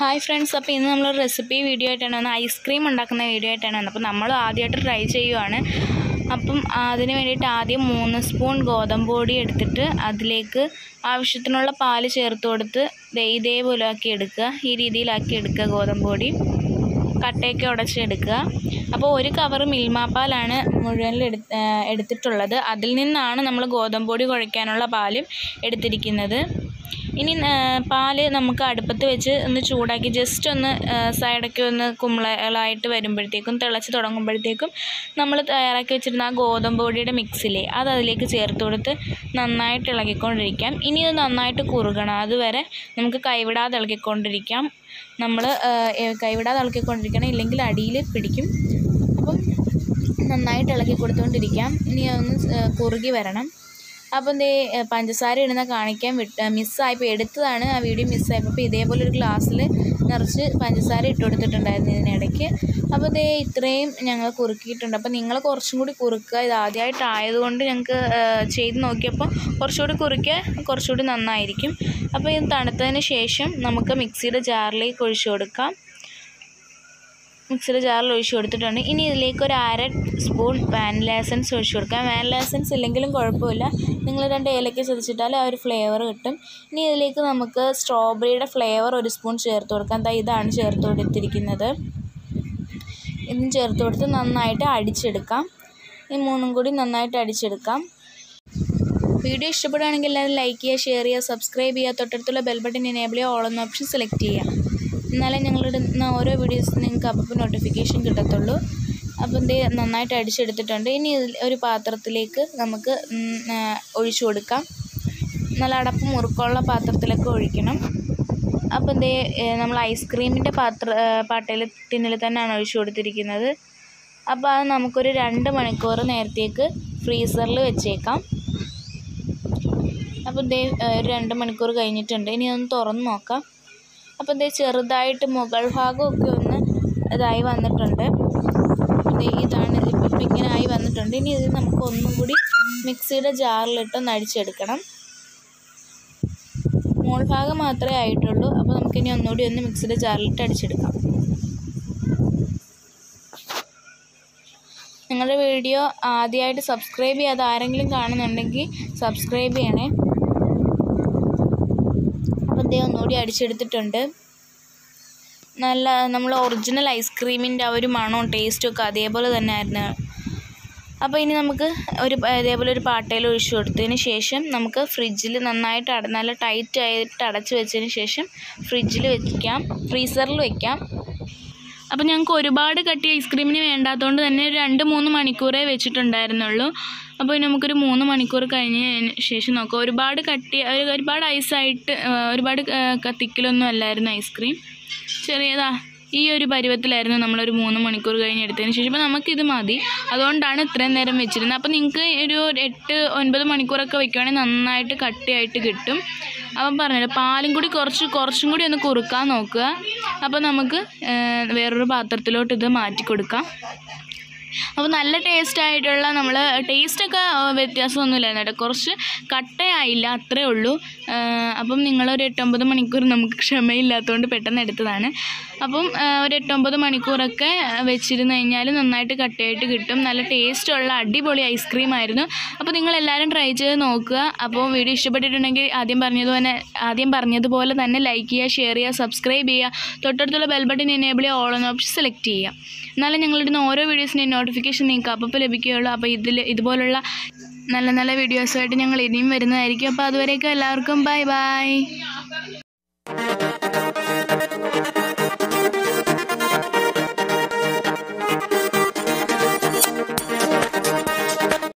hi friends അപ്പോൾ ഇന്ന് നമ്മൾ റെസിപ്പി വീഡിയോ ആയിട്ടാണ് വന്നത് ഐസ്ക്രീം ഉണ്ടാക്കുന്ന വീഡിയോ ആയിട്ടാണ് വന്നത് അപ്പോൾ നമ്മൾ ആദ്യമായിട്ട് ട്രൈ ചെയ്യുവാണ് അപ്പം അതിന് വേണ്ടിയിട്ട് ആദ്യം മൂന്ന് സ്പൂൺ ഗോതമ്പ് പൊടി എടുത്തിട്ട് അതിലേക്ക് ആവശ്യത്തിനുള്ള പാല് ചേർത്ത് കൊടുത്ത് ദേ ഇതേപോലെ ആക്കി എടുക്കുക ഈ രീതിയിലാക്കി എടുക്കുക ഗോതമ്പ് പൊടി കട്ടയൊക്കെ ഉടച്ചെടുക്കുക അപ്പോൾ ഒരു കവർ മിൽമാപ്പാലാണ് മുഴുവനിൽ എടു എടുത്തിട്ടുള്ളത് അതിൽ നിന്നാണ് നമ്മൾ ഗോതമ്പ് പൊടി കുഴയ്ക്കാനുള്ള പാലും എടുത്തിരിക്കുന്നത് ഇനി ആ, പാല് നമുക്ക് അടുപ്പത്ത് വെച്ച് ഒന്ന് ചൂടാക്കി ജസ്റ്റ് ഒന്ന് ആ, സൈഡൊക്കെ ഒന്ന് കുമ്പളകളായിട്ട് വരുമ്പോഴത്തേക്കും തിളച്ച് തുടങ്ങുമ്പോഴത്തേക്കും നമ്മൾ തയ്യാറാക്കി വെച്ചിരുന്ന ആ ഗോതമ്പ് പൊടിയുടെ മിക്സിലെ അത് അതിലേക്ക് ചേർത്ത് കൊടുത്ത് നന്നായിട്ട് ഇളക്കിക്കൊണ്ടിരിക്കാം ഇനി ഇത് നന്നായിട്ട് കുറുകണം അതുവരെ നമുക്ക് കൈവിടാതെ ഇളക്കിക്കൊണ്ടിരിക്കാം നമ്മൾ കൈവിടാതെ ഇളക്കിക്കൊണ്ടിരിക്കണം ഇല്ലെങ്കിൽ അടിയിൽ പിടിക്കും അപ്പം നന്നായിട്ട് ഇളക്കി കൊടുത്തുകൊണ്ടിരിക്കാം ഇനി അതൊന്ന് സ്- കുറുകി വരണം അപ്പം ദേ ഏഹ് പഞ്ചസാര ഇടുന്ന കാണിക്കാൻ വിട്ട് മിസ്സായപ്പോൾ എടുത്തതാണ് ആ വീഡിയോ മിസ്സായപ്പോൾ അപ്പോൾ ഇതേപോലെ ഒരു ഗ്ലാസ്സിൽ നിറച്ച് പഞ്ചസാര ഇട്ട് കൊടുത്തിട്ടുണ്ടായിരുന്നു ഇതിനിടയ്ക്ക് അപ്പോൾ ദേ ഇത്രയും ഞങ്ങൾ കുറുക്കിയിട്ടുണ്ട് അപ്പോൾ നിങ്ങൾ കുറച്ചും കൂടി കുറുക്കുക ഇത് ആദ്യമായിട്ടായതുകൊണ്ട് ഞങ്ങൾക്ക് ഏഹ് ചെയ്ത് നോക്കിയപ്പോൾ കുറച്ചുകൂടി കുറുക്കിയാൽ കുറച്ചുകൂടി നന്നായിരിക്കും അപ്പോൾ ഇത് തണുത്തതിന് ശേഷം നമുക്ക് മിക്സിയുടെ ജാറിലേക്ക് ഒഴിച്ചു കൊടുക്കാം മിക്സിയുടെ ജാറിൽ ഒഴിച്ച് കൊടുത്തിട്ടുണ്ട് ഇനി ഇതിലേക്ക് ഒരു അര സ്പൂൺ വാനില എസൻസ് ഒഴിച്ച് കൊടുക്കാം വാനില എസൻസ് ഇല്ലെങ്കിലും കുഴപ്പമില്ല നിങ്ങൾ രണ്ട് ഏലക്ക ചതച്ചിട്ടാൽ ആ ഒരു ഫ്ലേവർ കിട്ടും ഇനി ഇതിലേക്ക് നമുക്ക് സ്ട്രോബെറിയുടെ ഫ്ലേവർ ഒരു സ്പൂൺ ചേർത്ത് കൊടുക്കാം ദാ ഇതാണ് ചേർത്ത് കൊടുത്തിരിക്കുന്നത് ഇതും ചേർത്ത് കൊടുത്ത് നന്നായിട്ട് അടിച്ചെടുക്കാം ഈ മൂന്നും കൂടി നന്നായിട്ട് അടിച്ചെടുക്കാം വീഡിയോ ഇഷ്ടപ്പെടുകയാണെങ്കിൽ എല്ലാവരും ലൈക്ക് ചെയ്യുക ഷെയർ ചെയ്യുക സബ്സ്ക്രൈബ് ചെയ്യുക തൊട്ടടുത്തുള്ള ബെൽ ബട്ടൺ എനേബിൾ ചെയ്യുക ഓൾ എന്ന ഓപ്ഷൻ സെലക്ട് ചെയ്യുക എന്നാലേ ഞങ്ങളിടുന്ന ഓരോ വീഡിയോസ് നിങ്ങൾക്ക് അപ്പോൾ നോട്ടിഫിക്കേഷൻ കിട്ടത്തുള്ളൂ അപ്പം ഇത് നന്നായിട്ട് അടിച്ചെടുത്തിട്ടുണ്ട് ഇനി ഇതിൽ ഒരു പാത്രത്തിലേക്ക് നമുക്ക് ഉം, ആ, ഒഴിച്ചു കൊടുക്കാം നല്ല അടപ്പ് മുറുക്കമുള്ള പാത്രത്തിലൊക്കെ ഒഴിക്കണം അപ്പം ദേ നമ്മൾ ഐസ്ക്രീമിൻ്റെ പാത്ര പാട്ടയിൽ ടിന്നിൽ തന്നെയാണ് ഒഴിച്ചു കൊടുത്തിരിക്കുന്നത് അപ്പോൾ അത് നമുക്കൊരു രണ്ട് മണിക്കൂർ നേരത്തേക്ക് ഫ്രീസറിൽ വെച്ചേക്കാം അപ്പോൾ ദേ ഒരു രണ്ട് മണിക്കൂർ കഴിഞ്ഞിട്ടുണ്ട് ഇനി ഒന്ന് തുറന്ന് നോക്കാം അപ്പോൾ ദേ ചെറുതായിട്ട് മുകൾ ഭാഗമൊക്കെ ഒന്ന് ഇതായി വന്നിട്ടുണ്ട് ദേ ഇതാണ് ഇതിപ്പോൾ ഇപ്പം ഇങ്ങനെ ആയി വന്നിട്ടുണ്ട് ഇനി ഇത് നമുക്ക് ഒന്നും കൂടി മിക്സിയുടെ ജാറിലിട്ടൊന്ന് അടിച്ചെടുക്കണം മോൾ ഭാഗം മാത്രമേ ആയിട്ടുള്ളൂ അപ്പോൾ നമുക്കിനി ഒന്നുകൂടി ഒന്ന് മിക്സിയുടെ ജാറിലിട്ട് അടിച്ചെടുക്കാം നിങ്ങളുടെ വീഡിയോ ആദ്യമായിട്ട് സബ്സ്ക്രൈബ് ചെയ്യാതെ ആരെങ്കിലും കാണുന്നുണ്ടെങ്കിൽ സബ്സ്ക്രൈബ് ചെയ്യണേ അപ്പോൾ ദേ ഒന്നുകൂടി അടിച്ചെടുത്തിട്ടുണ്ട് നല്ല നമ്മൾ ഒറിജിനൽ ഐസ്ക്രീമിൻ്റെ ആ ഒരു മണവും ടേസ്റ്റും ഒക്കെ അതേപോലെ തന്നെ ആയിരുന്നു അപ്പോൾ ഇനി നമുക്ക് ഒരു പ- ഇതേപോലെ ഒരു പാട്ടയിൽ ഒഴിച്ചു കൊടുത്തതിന് ശേഷം നമുക്ക് ഫ്രിഡ്ജിൽ നന്നായിട്ട് അട നല്ല ടൈറ്റ് ആയിട്ട് അടച്ച് വെച്ചതിന് ശേഷം ഫ്രിഡ്ജിൽ വെക്കാം ഫ്രീസറിൽ വെക്കാം അപ്പോൾ ഞങ്ങൾക്ക് ഒരുപാട് കട്ടി ഐസ്ക്രീമിന് വേണ്ടാത്തതുകൊണ്ട് തന്നെ ഒരു രണ്ട് മൂന്ന് മണിക്കൂറേ വെച്ചിട്ടുണ്ടായിരുന്നുള്ളൂ അപ്പോൾ ഇനി നമുക്കൊരു മൂന്ന് മണിക്കൂർ കഴിഞ്ഞതിന് ശേഷം നോക്കാം ഒരുപാട് കട്ടി ഒരു- ഒരുപാട് ഐസായിട്ട് ഒരുപാട് തിക്കിലൊന്നും അല്ലായിരുന്നു ഐസ്ക്രീം ചെറിയതാ ഈ ഒരു പരുവത്തിലായിരുന്നു നമ്മളൊരു മൂന്ന് മണിക്കൂർ കഴിഞ്ഞ് എടുത്തതിന് ശേഷം അപ്പോൾ നമുക്കിത് മതി അതുകൊണ്ടാണ് ഇത്രയും നേരം വെച്ചിരുന്നത് അപ്പോൾ നിങ്ങൾക്ക് ഒരു എട്ട് ഒൻപത് മണിക്കൂറൊക്കെ വെക്കുകയാണെങ്കിൽ നന്നായിട്ട് കട്ടിയായിട്ട് കിട്ടും അപ്പം പറഞ്ഞല്ലോ പാലും കൂടി കുറച്ച് കുറച്ചും കൂടി ഒന്ന് കുറുക്കാൻ നോക്കുക അപ്പോൾ നമുക്ക് ആ, വേറൊരു പാത്രത്തിലോട്ട് ഇത് മാറ്റി കൊടുക്കാം അപ്പോൾ നല്ല ടേസ്റ്റ് ആയിട്ടുള്ള നമ്മൾ ടേസ്റ്റൊക്കെ വ്യത്യാസമൊന്നുമില്ലായിരുന്നു കേട്ടോ കുറച്ച് കട്ടയായില്ല അത്രേ ഉള്ളൂ ആ, അപ്പം നിങ്ങളൊരു എട്ടൊമ്പത് മണിക്കൂർ നമുക്ക് ക്ഷമയില്ലാത്തതുകൊണ്ട് പെട്ടെന്ന് എടുത്തതാണ് അപ്പം ആ, ഒരു എട്ടൊമ്പത് മണിക്കൂറൊക്കെ വെച്ചിരുന്ന് കഴിഞ്ഞാൽ നന്നായിട്ട് കട്ടയായിട്ട് കിട്ടും നല്ല ടേസ്റ്റുള്ള അടിപൊളി ഐസ്ക്രീം ആയിരുന്നു അപ്പോൾ നിങ്ങളെല്ലാവരും ട്രൈ ചെയ്ത് നോക്കുക അപ്പോൾ വീഡിയോ ഇഷ്ടപ്പെട്ടിട്ടുണ്ടെങ്കിൽ ആദ്യം പറഞ്ഞതുപോലെ ആദ്യം പറഞ്ഞതുപോലെ തന്നെ ലൈക്ക് ചെയ്യുക ഷെയർ ചെയ്യുക സബ്സ്ക്രൈബ് ചെയ്യുക തൊട്ടടുത്തുള്ള ബെൽ ബട്ടൺ എനേബിൾ ചെയ്യുക ഓൾ എന്ന ഓപ്ഷൻ സെലക്ട് ചെയ്യുക എന്നാലും ഞങ്ങളിടുന്ന ഓരോ വീഡിയോസിൻ്റെയും നോട്ടിഫിക്കേഷൻ നിങ്ങൾക്ക് അപ്പോൾ ലഭിക്കുകയുള്ളൂ അപ്പോൾ ഇതിൽ ഇതുപോലുള്ള നല്ല നല്ല വീഡിയോസുമായിട്ട് ഞങ്ങൾ ഇനിയും വരുന്നതായിരിക്കും അപ്പോൾ അതുവരേക്കും എല്ലാവർക്കും ബൈ ബൈ